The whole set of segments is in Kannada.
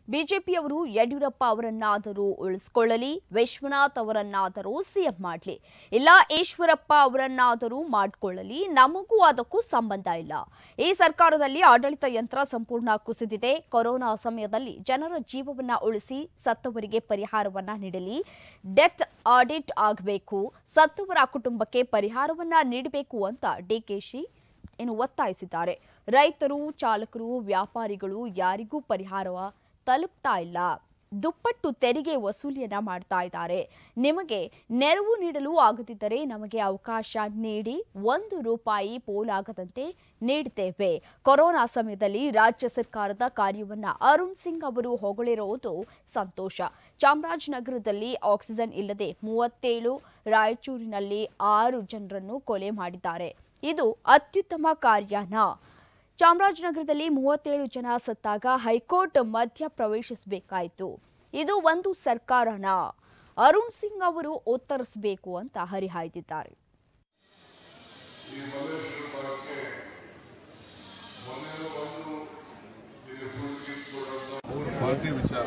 ಬಿಜೆಪಿಯವರು ಯಡಿಯೂರಪ್ಪ ಅವರನ್ನಾದರೂ ಉಳಿಸ್ಕೊಳ್ಳಲಿ ವಿಶ್ವನಾಥ್ ಅವರನ್ನಾದರೂ ಸಿಎಂ ಮಾಡಲಿ ಇಲ್ಲ ಈಶ್ವರಪ್ಪ ಅವರನ್ನಾದರೂ ಮಾಡಿಕೊಳ್ಳಲಿ ನಮಗೂ ಅದಕ್ಕೂ ಸಂಬಂಧ ಇಲ್ಲ ಈ ಸರ್ಕಾರದಲ್ಲಿ ಆಡಳಿತ ಯಂತ್ರ ಸಂಪೂರ್ಣ ಕುಸಿದಿದೆ ಕೊರೋನಾ ಸಮಯದಲ್ಲಿ ಜನರ ಜೀವವನ್ನ ಉಳಿಸಿ ಸತ್ತವರಿಗೆ ಪರಿಹಾರವನ್ನ ನೀಡಲಿ ಡೆತ್ ಆಡಿಟ್ ಆಗಬೇಕು ಸತ್ತವರ ಕುಟುಂಬಕ್ಕೆ ಪರಿಹಾರವನ್ನ ನೀಡಬೇಕು ಅಂತ ಡಿಕೆಶಿ ಏನು ಒತ್ತಾಯಿಸಿದ್ದಾರೆ ರೈತರು ಚಾಲಕರು ವ್ಯಾಪಾರಿಗಳು ಯಾರಿಗೂ ಪರಿಹಾರ ತಲುಪ್ತಾ ಇಲ್ಲ ದುಪ್ಪಟ್ಟು ತೆರಿಗೆ ವಸೂಲಿಯನ್ನ ಮಾಡ್ತಾ ಇದ್ದಾರೆ ನಿಮಗೆ ನೆರವು ನೀಡಲು ಆಗದಿದ್ದರೆ ನಮಗೆ ಅವಕಾಶ ನೀಡಿ ಒಂದು ರೂಪಾಯಿ ಪೋಲಾಗದಂತೆ ನೀಡ್ತೇವೆ ಕೊರೋನಾ ಸಮಯದಲ್ಲಿ ರಾಜ್ಯ ಸರ್ಕಾರದ ಕಾರ್ಯವನ್ನ ಅರುಣ್ ಸಿಂಗ್ ಅವರು ಹೊಗಳಿರುವುದು ಸಂತೋಷ ಚಾಮರಾಜನಗರದಲ್ಲಿ ಆಕ್ಸಿಜನ್ ಇಲ್ಲದೆ ಮೂವತ್ತೇಳು ರಾಯಚೂರಿನಲ್ಲಿ ಆರು ಜನರನ್ನು ಕೊಲೆ ಮಾಡಿದ್ದಾರೆ ಇದು ಅತ್ಯುತ್ತಮ ಕಾರ್ಯನಾ ಚಾಮರಾಜನಗರದಲ್ಲಿ ಮೂವತ್ತೇಳು ಜನ ಸತ್ತಾಗ ಹೈಕೋರ್ಟ್ ಮಧ್ಯ ಪ್ರವೇಶಿಸಬೇಕಾಯಿತು ಇದು ಒಂದು ಸರ್ಕಾರನ ಅರುಣ್ ಸಿಂಗ್ ಅವರು ಉತ್ತರಿಸಬೇಕು ಅಂತ ಹರಿಹಾಯ್ದಿದ್ದಾರೆ ಅವ್ರ ಪಾರ್ಟಿ ವಿಚಾರ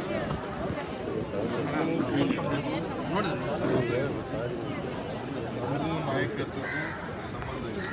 ನಮಗೂ ನಾಯಕತ್ವಕ್ಕೂ ಸಂಬಂಧ ಇದೆ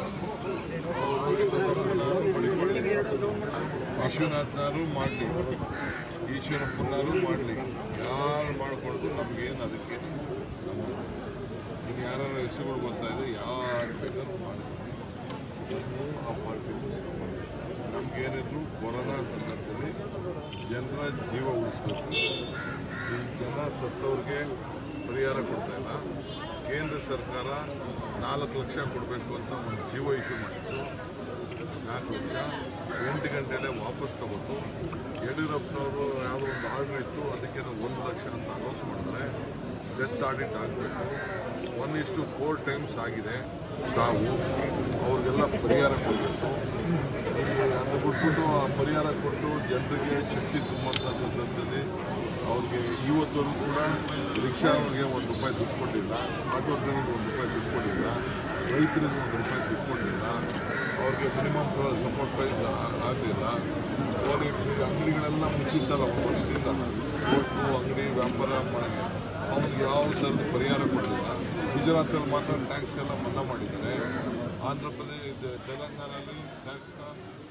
ಅವರು ಪಡಿಕೊಳ್ಳಿ ವಿಶ್ವನಾಥ್ನಾರು ಮಾಡಲಿ ಈಶ್ವರಪ್ಪನಾರು ಮಾಡಲಿ ಯಾರು ಮಾಡಿಕೊಂಡು ನಮಗೇನು ಅದಕ್ಕೆ ಸಂಬಂಧ ಈಗ ಯಾರ ಹೆಸರುಗಳು ಬರ್ತಾ ಇದೆ ಯಾರು ಬೇಕಾದ್ರೂ ಮಾಡ್ಕೊಳ್ಳಿ ನಮಗೂ ಆ ಪಾರ್ಟಿಗೂ ಸಂಬಂಧ ನಮಗೇನಿದ್ರು ಕೊರೋನಾ ಸಂದರ್ಭದಲ್ಲಿ ಜನರ ಜೀವ ಉಳಿಸ್ಬೇಕು ಈ ಜನ ಸತ್ತವ್ರಿಗೆ ಪರಿಹಾರ ಕೊಡ್ತಾ ಇಲ್ಲ ಕೇಂದ್ರ ಸರ್ಕಾರ ನಾಲ್ಕು ಲಕ್ಷ ಕೊಡಬೇಕು ಅಂತ ಒಂದು ಜೀವ ಇಶ್ಯೂ ಮಾಡಿತ್ತು ನಾಲ್ಕು ಲಕ್ಷ ಎಂಟು ಗಂಟೆಲೆ ವಾಪಸ್ ತಗೋತು ಯಡಿಯೂರಪ್ಪನವರು ಯಾವುದೋ ಒಂದು ಆರ್ಡರ್ ಇತ್ತು ಅದಕ್ಕೆ ಒಂದು ಲಕ್ಷ ಅಂತ ಅನೌನ್ಸ್ ಮಾಡಿದ್ರೆ ಡೆತ್ ಆಡಿಟ್ ಆಗಬೇಕು ಒನ್ ಇಷ್ಟು ಫೋರ್ ಟೈಮ್ಸ್ ಆಗಿದೆ ಸಾವು ಅವ್ರಿಗೆಲ್ಲ ಪರಿಹಾರ ಕೊಡಬೇಕು ಅದು ಬಿಟ್ಬಿಟ್ಟು ಆ ಪರಿಹಾರ ಕೊಟ್ಟು ಜನರಿಗೆ ಶಕ್ತಿ ತುಂಬುವಂಥ ಸಂದರ್ಭದಲ್ಲಿ ಅವ್ರಿಗೆ ಇವತ್ತವರೆಗೂ ಕೂಡ ರಿಕ್ಷಾ ಅವ್ರಿಗೆ ಒಂದು ರೂಪಾಯಿ ದುಡ್ಡು ಕೊಟ್ಟಿಲ್ಲ ಆಟೋ ಡ್ರೈವರ್ಗೆ ಒಂದು ರೂಪಾಯಿ ದುಡ್ಡು ಕೊಟ್ಟಿಲ್ಲ ರೈತರಿಗೆ ಒಂದು ರೂಪಾಯಿ ದುಡ್ಡು ಕೊಟ್ಟಿಲ್ಲ ಅವ್ರಿಗೆ ಮಿನಿಮಮ್ ಸಪೋರ್ಟ್ ಪ್ರೈಸ್ ಆಗಲಿಲ್ಲ ಓಡಿ ಅಂಗಡಿಗಳೆಲ್ಲ ಮುಚ್ಚಿತ್ತಲ್ಲ ಒಂದು ವರ್ಷದಿಂದ ಹೋಟ್ಲು ಅಂಗಡಿ ವ್ಯಾಪಾರ ಮಾಡಿ ಅವ್ರಿಗೆ ಯಾವ ಥರದ ಪರಿಹಾರ ಕೊಡಲಿಲ್ಲ ಗುಜರಾತಲ್ಲಿ ಮಾತ್ರ ಟ್ಯಾಕ್ಸ್ ಎಲ್ಲ ಮನ್ನಾ ಮಾಡಿದ್ದಾರೆ ಆಂಧ್ರ ಪ್ರದೇಶ ತೆಲಂಗಾಣದಲ್ಲಿ ಟ್ಯಾಕ್ಸ್ನ